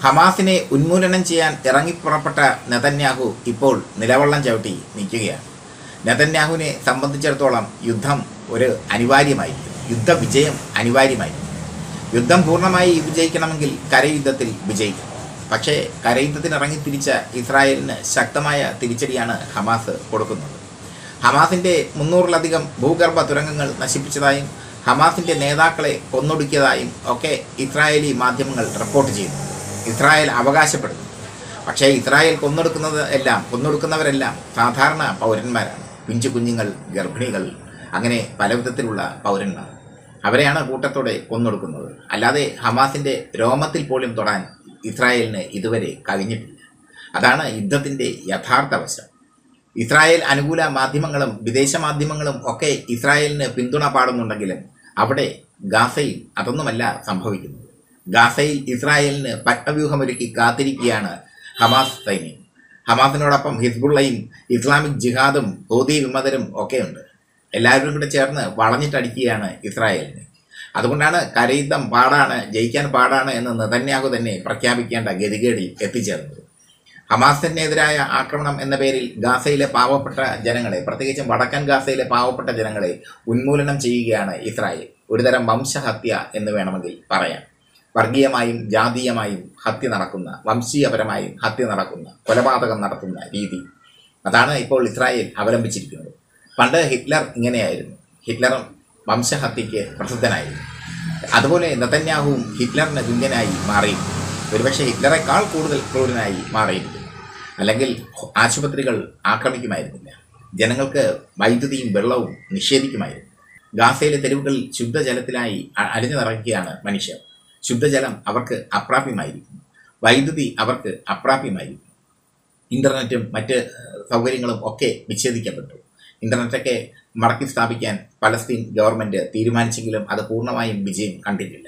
ഹമാസിനെ ഉന്മൂലനം ചെയ്യാൻ ഇറങ്ങിപ്പുറപ്പെട്ട നെതന്യാഹു ഇപ്പോൾ നിലവള്ളം ചവിട്ടി നിൽക്കുകയാണ് നെതന്യാഹുവിനെ സംബന്ധിച്ചിടത്തോളം യുദ്ധം ഒരു അനിവാര്യമായി യുദ്ധവിജയം അനിവാര്യമായി യുദ്ധം പൂർണ്ണമായി വിജയിക്കണമെങ്കിൽ കരയുദ്ധത്തിൽ വിജയിക്കണം പക്ഷേ കരയുദ്ധത്തിന് ഇറങ്ങി തിരിച്ച ഇസ്രായേലിന് ശക്തമായ തിരിച്ചടിയാണ് ഹമാസ് കൊടുക്കുന്നത് ഹമാസിന്റെ മുന്നൂറിലധികം ഭൂഗർഭ തുരങ്കങ്ങൾ നശിപ്പിച്ചതായും ഹമാസിന്റെ നേതാക്കളെ കൊന്നൊടുക്കിയതായും ഒക്കെ ഇസ്രായേലി മാധ്യമങ്ങൾ റിപ്പോർട്ട് ചെയ്യുന്നു ഇസ്രായേൽ അവകാശപ്പെടുന്നു പക്ഷേ ഇസ്രായേൽ കൊന്നൊടുക്കുന്നത് എല്ലാം കൊന്നൊടുക്കുന്നവരെല്ലാം സാധാരണ പൗരന്മാരാണ് പിഞ്ചു കുഞ്ഞുങ്ങൾ ഗർഭിണികൾ അങ്ങനെ പല വിധത്തിലുള്ള പൗരന്മാർ അവരെയാണ് കൂട്ടത്തോടെ കൊന്നൊടുക്കുന്നത് അല്ലാതെ ഹമാസിന്റെ രോമത്തിൽ പോലും തൊടാൻ ഇസ്രായേലിന് ഇതുവരെ കഴിഞ്ഞിട്ടില്ല അതാണ് യുദ്ധത്തിന്റെ യഥാർത്ഥ വശം ഇസ്രായേൽ അനുകൂല മാധ്യമങ്ങളും വിദേശ മാധ്യമങ്ങളും ഒക്കെ ഇസ്രായേലിന് പിന്തുണ പാടുന്നുണ്ടെങ്കിലും അവിടെ ഗാസയിൽ അതൊന്നുമല്ല സംഭവിക്കുന്നത് ഗാസയിൽ ഇസ്രായേലിന് പട്ടവ്യൂഹമൊരുക്കി കാത്തിരിക്കുകയാണ് ഹമാസ് സൈന്യം ഹമാസിനോടൊപ്പം ഹിസ്ബുള്ളയും ഇസ്ലാമിക് ജിഹാദും ഹൂതി വിമതരും ഒക്കെയുണ്ട് എല്ലാവരും കൂടെ ചേർന്ന് വളഞ്ഞിട്ടടിക്കുകയാണ് ഇസ്രായേലിന് അതുകൊണ്ടാണ് കരയുദ്ധം പാടാണ് ജയിക്കാൻ പാടാണ് എന്ന് നെതന്യാഹു തന്നെ പ്രഖ്യാപിക്കേണ്ട ഗതികേടിൽ എത്തിച്ചേർന്നത് ഹമാസിനെതിരായ ആക്രമണം എന്ന പേരിൽ ഗാസയിലെ പാവപ്പെട്ട ജനങ്ങളെ പ്രത്യേകിച്ചും വടക്കൻ ഗാസയിലെ പാവപ്പെട്ട ജനങ്ങളെ ഉന്മൂലനം ചെയ്യുകയാണ് ഇസ്രായേൽ ഒരുതരം വംശഹത്യ എന്ന് വേണമെങ്കിൽ പറയാം വർഗീയമായും ജാതീയമായും ഹത്യ നടക്കുന്ന വംശീയപരമായും ഹത്യ നടക്കുന്ന കൊലപാതകം നടത്തുന്ന രീതി അതാണ് ഇപ്പോൾ ഇസ്രായേൽ അവലംബിച്ചിരിക്കുന്നത് പണ്ട് ഹിറ്റ്ലർ ഇങ്ങനെയായിരുന്നു ഹിറ്റ്ലറും വംശഹത്യയ്ക്ക് പ്രസിദ്ധനായിരുന്നു അതുപോലെ നെതന്യാഹുവും ഹിറ്റ്ലറിന് തുല്യനായി മാറിയിരുന്നു ഒരുപക്ഷെ ഹിറ്റ്ലറെക്കാൾ കൂടുതൽ ക്രൂരനായി മാറിയിരിക്കുന്നു അല്ലെങ്കിൽ ആശുപത്രികൾ ആക്രമിക്കുമായിരുന്നില്ല ജനങ്ങൾക്ക് വൈദ്യുതിയും വെള്ളവും നിഷേധിക്കുമായിരുന്നു ഗാസയിലെ തെരുവുകളിൽ ശുദ്ധജലത്തിലായി അ- അലിഞ്ഞു നിറയ്ക്കുകയാണ് മനുഷ്യർ ശുദ്ധജലം അവർക്ക് അപ്രാപ്യമായിരിക്കുന്നു വൈദ്യുതി അവർക്ക് അപ്രാപ്യമായിരിക്കുന്നു ഇന്റർനെറ്റും മറ്റ് ഏഹ്, സൗകര്യങ്ങളും ഒക്കെ വിച്ഛേദിക്കപ്പെട്ടു ഇന്റർനെറ്റൊക്കെ മടക്കി സ്ഥാപിക്കാൻ പലസ്തീൻ ഗവൺമെന്റ് തീരുമാനിച്ചെങ്കിലും അത് പൂർണ്ണമായും വിജയം കണ്ടിട്ടില്ല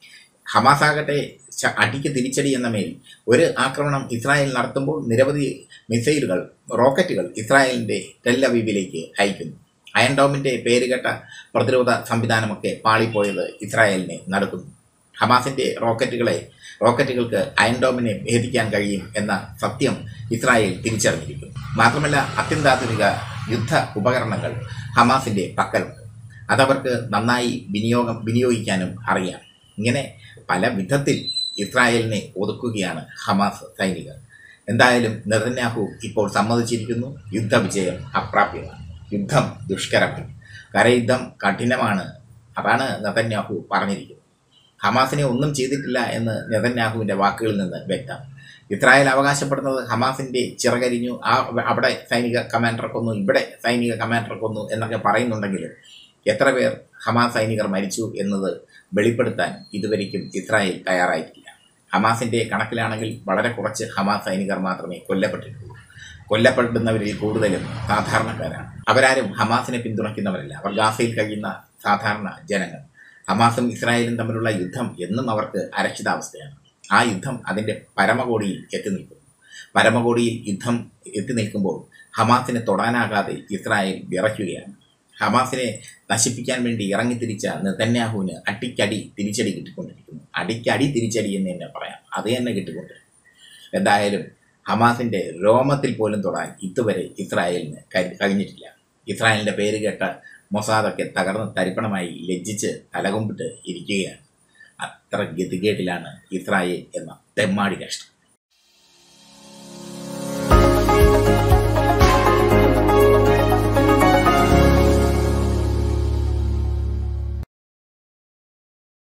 ഹമാസ് ആകട്ടെ ശ- അടിക്ക് തിരിച്ചടി എന്ന മേൽ ഒരു ആക്രമണം ഇസ്രായേൽ നടത്തുമ്പോൾ നിരവധി മിസൈലുകൾ റോക്കറ്റുകൾ ഇസ്രായേലിന്റെ ടെല്ലവീവിലേക്ക് അയക്കുന്നു അയൺ ഡോമിന്റെ പേരുകെട്ട പ്രതിരോധ സംവിധാനമൊക്കെ പാളിപ്പോയത് ഇസ്രായേലിനെ നടക്കുന്നു ഹമാസിന്റെ റോക്കറ്റുകളെ റോക്കറ്റുകൾക്ക് അയൺ ഡോമിനെ ഭേദിക്കാൻ കഴിയും എന്ന സത്യം ഇസ്രായേൽ തിരിച്ചറിഞ്ഞിരിക്കുന്നു മാത്രമല്ല അത്യന്താധുനിക യുദ്ധ ഉപകരണങ്ങൾ ഹമാസിന്റെ പക്കലുണ്ട് അതവർക്ക് നന്നായി വിനിയോഗം വിനിയോഗിക്കാനും അറിയാം ഇങ്ങനെ പല വിധത്തിൽ ഇസ്രായേലിനെ ഒതുക്കുകയാണ് ഹമാസ് സൈനികർ എന്തായാലും നെതന്യാഹു ഇപ്പോൾ സമ്മതിച്ചിരിക്കുന്നു യുദ്ധവിജയം അപ്രാപ്യമാണ് യുദ്ധം ദുഷ്കരമാണ് കരയുദ്ധം കഠിനമാണ് അതാണ് നെതന്യാഹു പറഞ്ഞിരിക്കുന്നത് ഹമാസിനെ ഒന്നും ചെയ്തിട്ടില്ല എന്ന് നെതന്യാഹുവിന്റെ വാക്കുകളിൽ നിന്ന് വ്യക്തം ഇസ്രായേൽ അവകാശപ്പെടുന്നത് ഹമാസിന്റെ ചിറകരിഞ്ഞു ആ അവിടെ സൈനിക കമാൻഡർ കൊന്നു ഇവിടെ സൈനിക കമാൻഡർ കൊന്നു എന്നൊക്കെ പറയുന്നുണ്ടെങ്കിലും എത്ര പേർ ഹമാസ് സൈനികർ മരിച്ചു എന്നത് വെളിപ്പെടുത്താൻ ഇതുവരെയ്ക്കും ഇസ്രായേൽ തയ്യാറായിട്ടില്ല ഹമാസിന്റെ കണക്കിലാണെങ്കിൽ വളരെ കുറച്ച് ഹമാസ് സൈനികർ മാത്രമേ കൊല്ലപ്പെട്ടിട്ടുള്ളൂ കൊല്ലപ്പെടുന്നവരിൽ കൂടുതലും സാധാരണക്കാരാണ് അവരാരും ഹമാസിനെ പിന്തുണയ്ക്കുന്നവരല്ല അവർ ഗാസയിൽ കഴിയുന്ന സാധാരണ ജനങ്ങൾ ഹമാസും ഇസ്രായേലും തമ്മിലുള്ള യുദ്ധം എന്നും അവർക്ക് അരക്ഷിതാവസ്ഥയാണ് ആ യുദ്ധം അതിന്റെ പരമകോടിയിൽ എത്തി നിൽക്കുന്നു പരമകോടിയിൽ യുദ്ധം എത്തി നിൽക്കുമ്പോൾ ഹമാസിനെ തൊടാനാകാതെ ഇസ്രായേൽ വിറയ്ക്കുകയാണ് ഹമാസിനെ നശിപ്പിക്കാൻ വേണ്ടി ഇറങ്ങിത്തിരിച്ച നെതന്യാഹുവിന് അടിക്കടി തിരിച്ചടി കിട്ടിക്കൊണ്ടിരിക്കുന്നു അടിക്കടി തിരിച്ചടി എന്ന് തന്നെ പറയാം അത് തന്നെ കിട്ടിക്കൊണ്ടിരിക്കുന്നു എന്തായാലും ഹമാസിന്റെ രോമത്തിൽ പോലും തൊടാൻ ഇതുവരെ ഇസ്രായേലിന് കഴി- കഴിഞ്ഞിട്ടില്ല ഇസ്രായേലിന്റെ പേര് കേട്ട മൊസാദൊക്കെ തകർന്ന് തരിപ്പണമായി ലജ്ജിച്ച് തലകുമ്പിട്ട് ഇരിക്കുകയാണ് അത്ര ഗതികേട്ടിലാണ് ഇസ്രായേൽ എന്ന തെമ്മാടി രാഷ്ട്രം